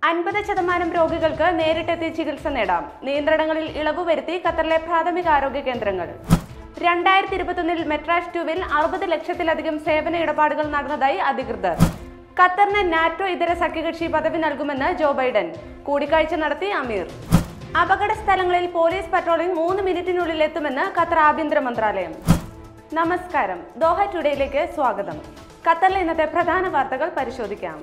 അൻപത് ശതമാനം രോഗികൾക്ക് നേരിട്ടെത്തി ചികിത്സ നേടാം നിയന്ത്രണങ്ങളിൽ ഇളവ് വരുത്തി ഖത്തറിലെ പ്രാഥമിക ആരോഗ്യ കേന്ദ്രങ്ങൾ രണ്ടായിരത്തി ഇരുപത്തൊന്നിൽ മെട്രാഷ് ട്യൂവിൽ അറുപത് ലക്ഷത്തിലധികം സേവന ഇടപാടുകൾ നടന്നതായി അധികൃതർ ഖത്തറിന് നാറ്റോ ഇതര സഖ്യകക്ഷി പദവി നൽകുമെന്ന് ജോ ബൈഡൻ കൂടിക്കാഴ്ച നടത്തി അമീർ അപകട സ്ഥലങ്ങളിൽ പോലീസ് പട്രോളിംഗ് മൂന്ന് മിനിറ്റിനുള്ളിൽ എത്തുമെന്ന് ഖത്തർ ആഭ്യന്തര മന്ത്രാലയം നമസ്കാരം ദോഹ ടുഡേയിലേക്ക് സ്വാഗതം ഖത്തറിലെ ഇന്നത്തെ പ്രധാന വാർത്തകൾ പരിശോധിക്കാം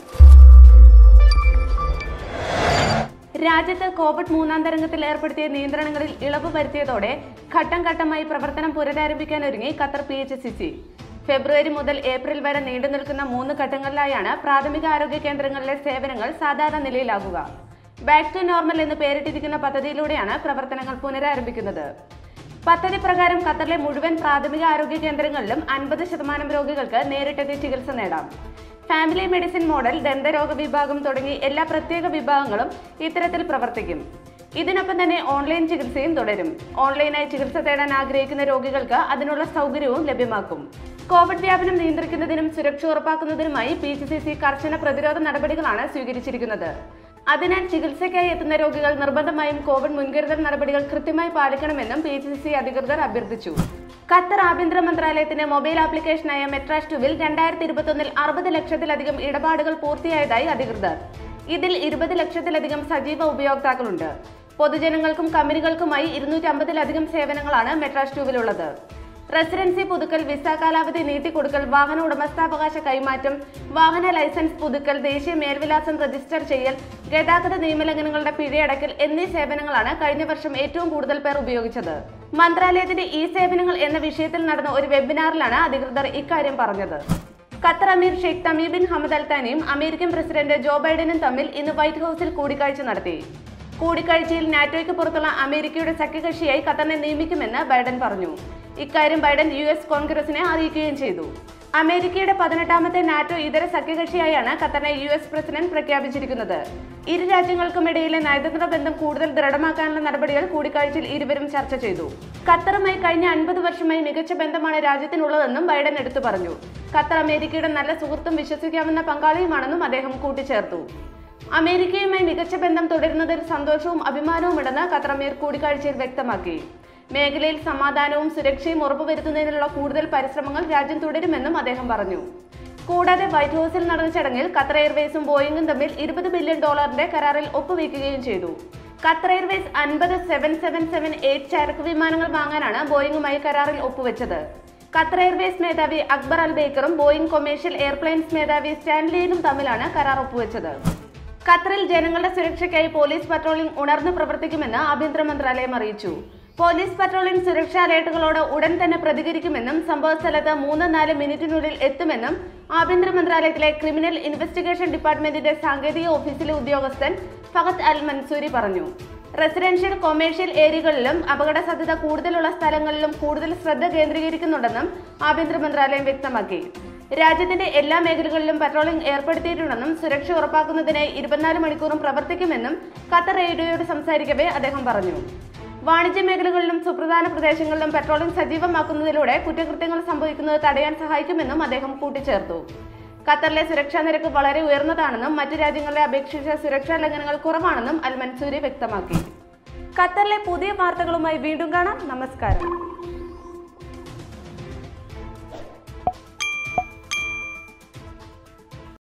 രാജ്യത്ത് കോവിഡ് മൂന്നാം തരംഗത്തിൽ ഏർപ്പെടുത്തിയ നിയന്ത്രണങ്ങളിൽ ഇളവ് വരുത്തിയതോടെ ഘട്ടം ഘട്ടമായി പ്രവർത്തനം പുനരാരംഭിക്കാനൊരുങ്ങി Qatar P H C C ഫെബ്രുവരി മുതൽ ഏപ്രിൽ വരെ നീണ്ടു നിൽക്കുന്ന മൂന്ന് ഘട്ടങ്ങളിലായാണ് പ്രാഥമിക ആരോഗ്യ കേന്ദ്രങ്ങളിലെ സേവനങ്ങൾ സാധാരണ നിലയിലാകുക ബാക്ക് ടു നോർമൽ എന്ന് പേരിട്ടിരിക്കുന്ന പദ്ധതിയിലൂടെയാണ് പ്രവർത്തനങ്ങൾ പുനരാരംഭിക്കുന്നത് പദ്ധതി പ്രകാരം ഖത്തറിലെ മുഴുവൻ പ്രാഥമിക ആരോഗ്യ കേന്ദ്രങ്ങളിലും അൻപത് ശതമാനം രോഗികൾക്ക് നേരിട്ടെത്തി ചികിത്സ നേടാം ഫാമിലി മെഡിസിൻ മോഡൽ ദന്തരോഗ വിഭാഗം തുടങ്ങി എല്ലാ പ്രത്യേക വിഭാഗങ്ങളും ഇത്തരത്തിൽ പ്രവർത്തിക്കും ഇതിനൊപ്പം തന്നെ ഓൺലൈൻ ചികിത്സയും തുടരും ഓൺലൈനായി ചികിത്സ തേടാൻ ആഗ്രഹിക്കുന്ന രോഗികൾക്ക് അതിനുള്ള സൗകര്യവും ലഭ്യമാക്കും കോവിഡ് വ്യാപനം നിയന്ത്രിക്കുന്നതിനും സുരക്ഷ ഉറപ്പാക്കുന്നതിനുമായി പി സി സി സി കർശന പ്രതിരോധ നടപടികളാണ് സ്വീകരിച്ചിരിക്കുന്നത് അതിനാൽ ചികിത്സയ്ക്കായി എത്തുന്ന രോഗികൾ നിർബന്ധമായും കോവിഡ് മുൻകരുതൽ നടപടികൾ കൃത്യമായി പാലിക്കണമെന്നും പി സി സി അധികൃതർ അഭ്യർത്ഥിച്ചു ഖത്തർ ആഭ്യന്തര മന്ത്രാലയത്തിന്റെ മൊബൈൽ ആപ്ലിക്കേഷനായ മെട്രാഷ് ടുവിൽ രണ്ടായിരത്തി ഇരുപത്തൊന്നിൽ അറുപത് ലക്ഷത്തിലധികം ഇടപാടുകൾ പൂർത്തിയായതായി അധികൃതർ ഇതിൽ ഇരുപത് ലക്ഷത്തിലധികം സജീവ ഉപയോക്താക്കളുണ്ട് പൊതുജനങ്ങൾക്കും കമ്പനികൾക്കുമായി ഇരുന്നൂറ്റി അമ്പതിലധികം സേവനങ്ങളാണ് മെട്രാഷ് ടുവിലുള്ളത് റെസിഡൻസി പുതുക്കൽ വിസ കാലാവധി നീട്ടിക്കൊടുക്കൽ വാഹന ഉടമസ്ഥാവകാശ കൈമാറ്റം വാഹന ലൈസൻസ് പുതുക്കൽ ദേശീയ മേൽവിലാസം രജിസ്റ്റർ ചെയ്യൽ ഗതാഗത നിയമലംഘനങ്ങളുടെ പിഴയടക്കൽ എന്നീ സേവനങ്ങളാണ് കഴിഞ്ഞ വർഷം ഏറ്റവും കൂടുതൽ പേർ ഉപയോഗിച്ചത് മന്ത്രാലയത്തിന്റെ ഈ സേവനങ്ങൾ എന്ന വിഷയത്തിൽ നടന്ന ഒരു വെബിനാറിലാണ് അധികൃതർ ഇക്കാര്യം പറഞ്ഞത് Qatar Amir Sheikh Tamim bin Hamad Al താനിയും അമേരിക്കൻ പ്രസിഡന്റ് ജോ ബൈഡനും തമ്മിൽ ഇന്ന് വൈറ്റ് ഹൌസിൽ കൂടിക്കാഴ്ച നടത്തി കൂടിക്കാഴ്ചയിൽ നാറ്റോയ്ക്ക് പുറത്തുള്ള അമേരിക്കയുടെ സഖ്യകക്ഷിയായി ഖത്തറിനെ നിയമിക്കുമെന്ന് ബൈഡൻ പറഞ്ഞു ഇക്കാര്യം ബൈഡൻ യു എസ് കോൺഗ്രസിനെ അറിയിക്കുകയും ചെയ്തു അമേരിക്കയുടെ പതിനെട്ടാമത്തെ നാറ്റോ ഇതര സഖ്യകക്ഷിയായാണ് ഖത്തറിനെ യു എസ് പ്രസിഡന്റ് പ്രഖ്യാപിച്ചിരിക്കുന്നത് ഇരു രാജ്യങ്ങൾക്കുമിടയിലെ നയതന്ത്ര ബന്ധം കൂടുതൽ ദൃഢമാക്കാനുള്ള നടപടികൾ കൂടിക്കാഴ്ചയിൽ ഇരുവരും ചർച്ച ചെയ്തു ഖത്തറുമായി കഴിഞ്ഞ അൻപത് വർഷമായി മികച്ച ബന്ധമാണ് രാജ്യത്തിനുള്ളതെന്നും ബൈഡൻ എടുത്തു പറഞ്ഞു ഖത്തർ അമേരിക്കയുടെ നല്ല സുഹൃത്തും വിശ്വസിക്കാവുന്ന പങ്കാളിയുമാണെന്നും അദ്ദേഹം കൂട്ടിച്ചേർത്തു അമേരിക്കയുമായി മികച്ച ബന്ധം തുടരുന്നതിൽ സന്തോഷവും അഭിമാനവുമുണ്ടെന്ന് ഖത്തർ അമീർ കൂടിക്കാഴ്ചയിൽ വ്യക്തമാക്കി മേഖലയിൽ സമാധാനവും സുരക്ഷയും ഉറപ്പുവരുത്തുന്നതിനുള്ള കൂടുതൽ പരിശ്രമങ്ങൾ രാജ്യം തുടരുമെന്നും അദ്ദേഹം പറഞ്ഞു കൂടാതെ വൈറ്റ് ഹൌസിൽ നടന്ന ചടങ്ങിൽ ഖത്തർ എയർവേസും ബോയിങ്ങും തമ്മിൽ ഇരുപത് ബില്യൺ ഡോളറിന്റെ കരാറിൽ ഒപ്പുവയ്ക്കുകയും ചെയ്തു ഖത്തർ എയർവേസ് അൻപത് സെവൻ സെവൻ സെവൻ എയ്റ്റ് ചരക്ക് വിമാനങ്ങൾ വാങ്ങാനാണ് ബോയിങ്ങുമായി കരാറിൽ ഒപ്പുവെച്ചത് ഖത്തർ എയർവേസ് മേധാവി അക്ബർ അൽ ബേക്കറും ബോയിങ് കൊമേഴ്ഷ്യൽ എയർപ്ലെയിൻസ് മേധാവി സ്റ്റാൻലിയനും തമ്മിലാണ് കരാർ ഒപ്പുവെച്ചത് ഖത്തറിൽ ജനങ്ങളുടെ സുരക്ഷയ്ക്കായി പോലീസ് പട്രോളിംഗ് ഉണർന്നു പ്രവർത്തിക്കുമെന്ന് ആഭ്യന്തര മന്ത്രാലയം അറിയിച്ചു പോലീസ് പട്രോളിംഗ് സുരക്ഷാ അലേർട്ടുകളോട് ഉടൻ തന്നെ പ്രതികരിക്കുമെന്നും സംഭവസ്ഥലത്ത് മൂന്ന് നാല് മിനിറ്റിനുള്ളിൽ എത്തുമെന്നും ആഭ്യന്തര മന്ത്രാലയത്തിലെ ക്രിമിനൽ ഇൻവെസ്റ്റിഗേഷൻ ഡിപ്പാർട്ട്മെന്റിന്റെ സാങ്കേതിക ഓഫീസിലെ ഉദ്യോഗസ്ഥൻ ഫഹദ് അൽ മൻസൂരി പറഞ്ഞു റെസിഡൻഷ്യൽ കൊമേഴ്ഷ്യൽ ഏരിയകളിലും അപകട സാധ്യത കൂടുതലുള്ള സ്ഥലങ്ങളിലും കൂടുതൽ ശ്രദ്ധ കേന്ദ്രീകരിക്കുന്നുണ്ടെന്നും ആഭ്യന്തര മന്ത്രാലയം വ്യക്തമാക്കി രാജ്യത്തിന്റെ എല്ലാ മേഖലകളിലും പട്രോളിംഗ് ഏർപ്പെടുത്തിയിട്ടുണ്ടെന്നും സുരക്ഷ ഉറപ്പാക്കുന്നതിനായി ഇരുപത്തിനാല് മണിക്കൂറും പ്രവർത്തിക്കുമെന്നും ഖത്തർ റേഡിയോയോട് സംസാരിക്കവേ അദ്ദേഹം പറഞ്ഞു വാണിജ്യ മേഖലകളിലും സുപ്രധാന പ്രദേശങ്ങളിലും പെട്രോളിംഗ് സജീവമാക്കുന്നതിലൂടെ കുറ്റകൃത്യങ്ങൾ സംഭവിക്കുന്നത് തടയാൻ സഹായിക്കുമെന്നും അദ്ദേഹം കൂട്ടിച്ചേർത്തു ഖത്തറിലെ സുരക്ഷാ നിരക്ക് വളരെ ഉയർന്നതാണെന്നും മറ്റു രാജ്യങ്ങളെ അപേക്ഷിച്ച് സുരക്ഷാ ലംഘനങ്ങൾ കുറവാണെന്നും അൽ മൻസൂരി വ്യക്തമാക്കി ഖത്തറിലെ പുതിയ വാർത്തകളുമായി വീണ്ടും കാണാം നമസ്കാരം